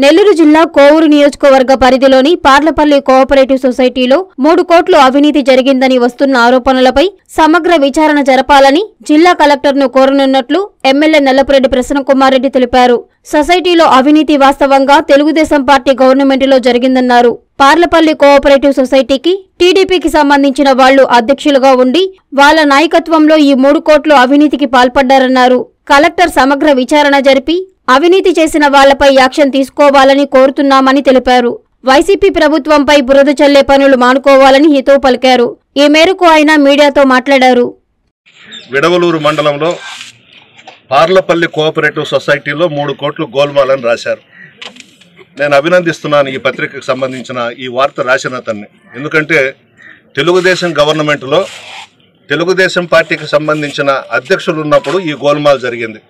నెల్లూరు జిల్లా కోవూరు నియోజకవర్గ పరిధిలోని పార్లపల్లి కోఆపరేటివ్ సొసైటీలో మూడు కోట్లు అవినీతి జరిగిందని వస్తున్న ఆరోపణలపై సమగ్ర విచారణ జరపాలని జిల్లా కలెక్టర్ను కోరనున్నట్లు ఎమ్మెల్యే నల్లపురెడ్డి ప్రసన్నకుమార్ రెడ్డి తెలిపారు సొసైటీలో అవినీతి వాస్తవంగా తెలుగుదేశం పార్టీ గవర్నమెంట్లో జరిగిందన్నారు పార్లపల్లి కోఆపరేటివ్ సొసైటీకి టీడీపీకి సంబంధించిన వాళ్లు అధ్యక్షులుగా ఉండి వాళ్ల నాయకత్వంలో ఈ మూడు కోట్లు అవినీతికి పాల్పడ్డారన్నారు కలెక్టర్ సమగ్ర విచారణ జరిపి అవినీతి చేసిన వాళ్లపై యాక్షన్ తీసుకోవాలని కోరుతున్నామని తెలిపారు వైసీపీ ప్రభుత్వంపై బురద చల్లే పనులు మానుకోవాలని హితవు పలికారు ఈ మేరకు ఆయన మీడియాతో మాట్లాడారు విడవలూరు మండలంలో పార్లపల్లి కోఆపరేటివ్ సొసైటీలో మూడు కోట్లు గోల్మాలని రాశారు నేను అభినందిస్తున్నాను ఈ పత్రికకు సంబంధించిన ఈ వార్త రాసిన అతన్ని ఎందుకంటే తెలుగుదేశం గవర్నమెంట్లో తెలుగుదేశం పార్టీకి సంబంధించిన అధ్యక్షులు ఉన్నప్పుడు ఈ గోల్మాల్ జరిగింది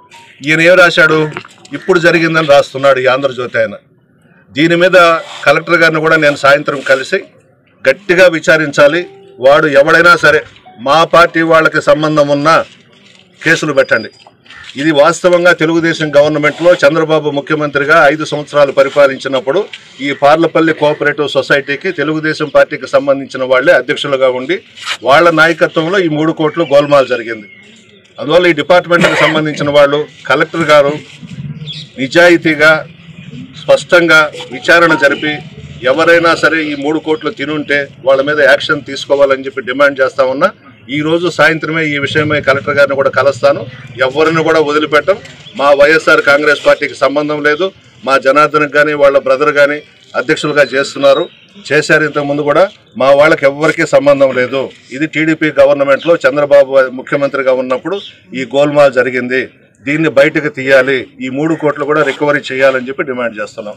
ఈయన ఏం రాశాడు ఇప్పుడు జరిగిందని రాస్తున్నాడు ఈ ఆంధ్రజ్యోతి ఆయన దీని మీద కలెక్టర్ గారిని కూడా నేను సాయంత్రం కలిసి గట్టిగా విచారించాలి వాడు ఎవడైనా సరే మా పార్టీ వాళ్ళకి సంబంధం ఉన్నా కేసులు పెట్టండి ఇది వాస్తవంగా తెలుగుదేశం గవర్నమెంట్లో చంద్రబాబు ముఖ్యమంత్రిగా ఐదు సంవత్సరాలు పరిపాలించినప్పుడు ఈ పార్లపల్లి కోఆపరేటివ్ సొసైటీకి తెలుగుదేశం పార్టీకి సంబంధించిన వాళ్ళే అధ్యక్షులుగా ఉండి వాళ్ళ నాయకత్వంలో ఈ మూడు కోట్లు గోల్మాల్ జరిగింది అందువల్ల ఈ డిపార్ట్మెంట్కి సంబంధించిన వాళ్ళు కలెక్టర్ గారు నిజాయితీగా స్పష్టంగా విచారణ జరిపి ఎవరైనా సరే ఈ మూడు కోట్లు తినుంటే వాళ్ళ మీద యాక్షన్ తీసుకోవాలని చెప్పి డిమాండ్ చేస్తా ఉన్నా ఈ రోజు సాయంత్రమే ఈ విషయమై కలెక్టర్ గారిని కూడా కలుస్తాను ఎవరిని కూడా వదిలిపెట్టం మా వైఎస్ఆర్ కాంగ్రెస్ పార్టీకి సంబంధం లేదు మా జనార్దన్కి కానీ వాళ్ళ బ్రదర్ కానీ అధ్యక్షులుగా చేస్తున్నారు చేశారు ఇంతకుముందు కూడా మా వాళ్ళకి ఎవ్వరికీ సంబంధం లేదు ఇది టీడీపీ గవర్నమెంట్లో చంద్రబాబు ముఖ్యమంత్రిగా ఉన్నప్పుడు ఈ గోల్మాల్ జరిగింది దీన్ని బయటకు తీయాలి ఈ మూడు కోట్లు కూడా రికవరీ చేయాలని చెప్పి డిమాండ్ చేస్తున్నాం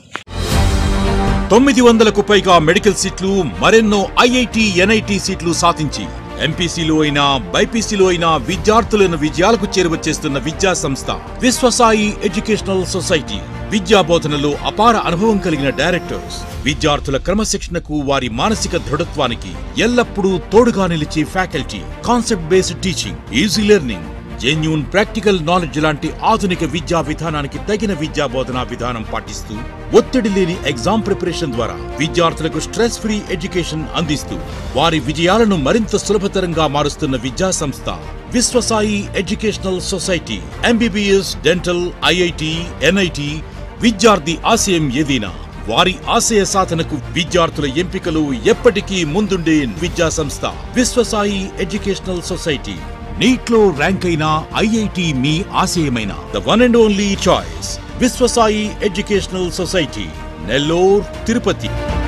తొమ్మిది వందలకు పైగా మెడికల్ సీట్లు మరెన్నో ఐఐటి ఎన్ఐటి సీట్లు సాధించి ఎంపీసీలో అయినా బైపీసీలో అయినా విద్యార్థులను విజయాలకు చేరువచేస్తున్న విద్యా సంస్థ విశ్వసాయి ఎడ్యుకేషనల్ సొసైటీ విద్యా బోధనలో అపార అనుభవం కలిగిన డైరెక్టర్స్ విద్యార్థుల క్రమశిక్షణకు వారి మానసిక దృఢత్వానికి ఎల్లప్పుడూ తోడుగా నిలిచే faculty concept based teaching easy learning genuine practical knowledge లాంటి ఆధునిక విద్యా విధానానికి తగిన విద్యా బోధనా విధానం పాటిస్తూ ఒత్తిడి లేని ఎగ్జామ్ ప్రిపరేషన్ ద్వారా విద్యార్థులకు స్ట్రెస్ ఫ్రీ ఎడ్యుకేషన్ అందిస్తూ వారి విజయాలను మరింత సులభతరంగా మారుస్తున్న విద్యా సంస్థ Viswasai educational society MBBS dental IIT NIT విద్యార్థి ఆశయం ఏదైనా వారి ఆశయ సాధనకు విద్యార్థుల ఎంపికలు ఎప్పటికీ ముందుండే విద్యా సంస్థ విశ్వసాయి ఎడ్యుకేషనల్ సొసైటీ నీట్లో ర్యాంక్ అయిన ఐఐటి మీ ఆశయమైన the one and only choice Viswasai educational society Nellore Tirupati